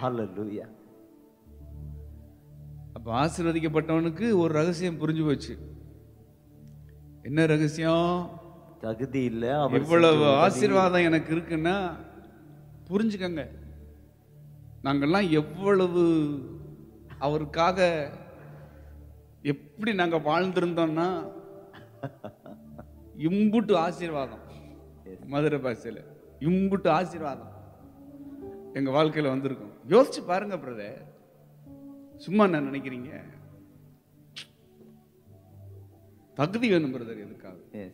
Hallelujah. அப்ப ஆசீர்வதிக்கப்பட்டவனுக்கு ஒரு ரகசியம் புரிஞ்சு போச்சு என்ன ரகசியம் தகுதி இல்ல அவர் இவ்வளவு செஞ்ச உதவி. ஆசீர்வாதம் எனக்கு இருக்குன்னா புரிஞ்சுக்கங்க நாங்கெல்லாம் எவ்வளவு அவருக்காக எப்படி நாங்க வாழ்ந்திருந்தோம்னா இம்புட்டு ஆசீர்வாதம் மதுரை பாஷையில இம்புட்டு ஆசீர்வாதம் எங்க வாழ்க்கையில வந்திருக்கும் யோசிச்சு பாருங்க பிரதர் சும்மா என்ன நினைக்கிறீங்க தகுதி வேணும் பிரதர் எதுக்காக Yes.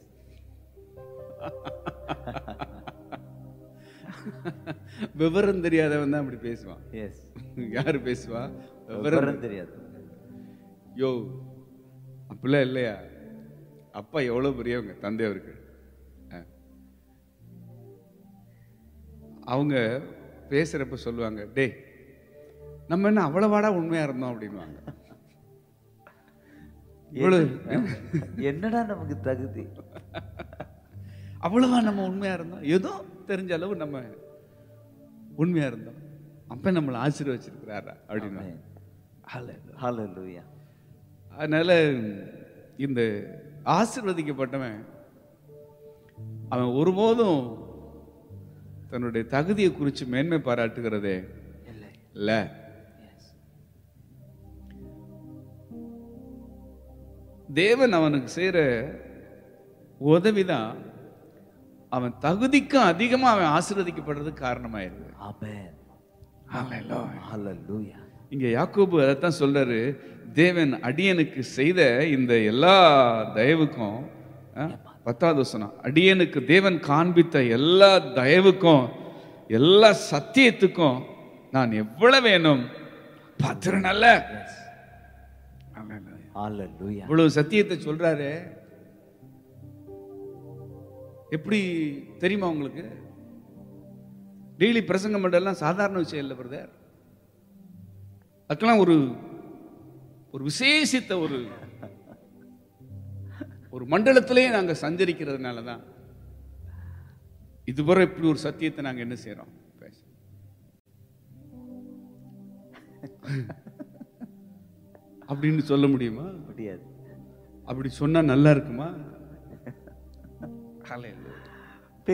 விவரம் தெரியாதவன் தான் அப்படி பேசுவான் Yes. யாரு பேசுவா விவரம் விவரம் தெரியாது யோ அப்படிலாம் இல்லையா அப்பா எவ்வளவு பெரியவங்க தந்தை அவருக்கு அஹ். அவங்க பேசுறப்ப சொல்லுவாங்க டேய் நம்ம என்ன அவ்வளவாடா உண்மையா இருந்தோம் அப்படின்வாங்க இவ்வளவு என்னடா நமக்கு தகுதி அவ்வளவா நம்ம உண்மையா இருந்தோம் ஏதோ தெரிஞ்ச அளவு நம்ம உண்மையா இருந்தோம் அப்ப நம்மளை ஆசீர்வச்சிருக்கிறாரா அப்படின்னு Hallelujah. அதனால இந்த ஆசீர்வதிக்கப்பட்டவன் அவன் ஒருபோதும் தன்னுடைய தகுதியை குறித்து மேன்மை பாராட்டுகிறதே இல்லை இல்ல தேவன் அவனுக்கு செய்யற உதவிதான் அவன் தகுதிக்கும் அதிகமா அவன் ஆசீர்வதிக்கப்படுறதுக்கு காரணமாயிருது Amen. Hallelujah. Hallelujah. இங்க யாக்கோபு அதைத்தான் சொல்றாரு தேவன் அடியனுக்கு செய்த இந்த எல்லா தயவுக்கும் அஹ், பத்தாவது வசனம் அடியனுக்கு தேவன் காண்பித்த எல்லா தயவுக்கும் எல்லா சத்தியத்துக்கும் நான் எவ்வளவு வேணும் பத்திரனல்ல Hallelujah. இவ்வளவு சத்தியத்தை சொல்றாரு எப்படி தெரியுமா உங்களுக்கு டெய்லி பிரசங்கம் பண்றதெல்லாம் சாதாரண விஷயம் இல்லை பிரதர் அதுக்கெல்லாம் ஒரு ஒரு விசேஷித்த ஒரு ஒரு மண்டலத்திலேயே நாங்க சஞ்சரிக்கிறதுனால தான் இதுவரை இப்படி ஒரு சத்தியத்தை நாங்க என்ன செய்றோம் பேச அப்படின்னு சொல்ல முடியுமா முடியாது அப்படி சொன்னா நல்லா இருக்குமா Hallelujah.